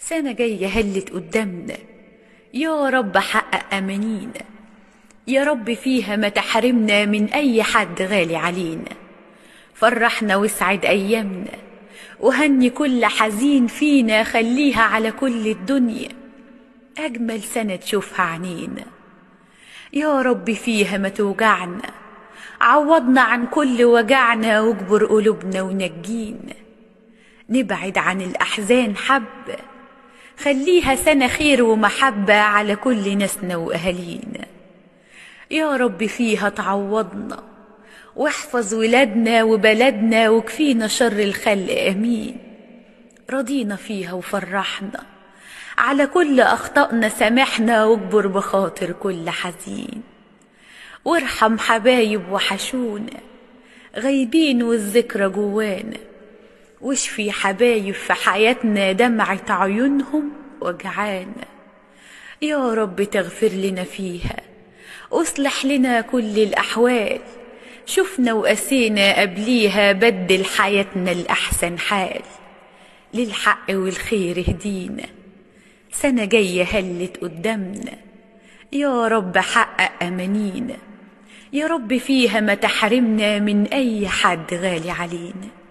سنة جاية هلت قدامنا يا رب حقق أمانينا يا رب فيها ما تحرمنا من أي حد غالي علينا فرحنا واسعد أيامنا وهني كل حزين فينا خليها على كل الدنيا أجمل سنة تشوفها عنينا يا رب فيها ما توجعنا عوضنا عن كل وجعنا واجبر قلوبنا ونجينا نبعد عن الأحزان حبة خليها سنة خير ومحبة على كل ناسنا وأهالينا يا رب فيها تعوضنا واحفظ ولادنا وبلدنا وكفينا شر الخلق أمين رضينا فيها وفرحنا على كل أخطائنا سامحنا واجبر بخاطر كل حزين وارحم حبايب وحشونا غايبين والذكرى جوانا واشفي حبايب في حياتنا دمعة عيونهم وجعانا يا رب تغفر لنا فيها اصلح لنا كل الأحوال شفنا وقسينا قبليها بدل حياتنا الأحسن حال للحق والخير هدينا سنة جاية هلت قدامنا يا رب حقق أمانينا يا رب فيها ما تحرمنا من أي حد غالي علينا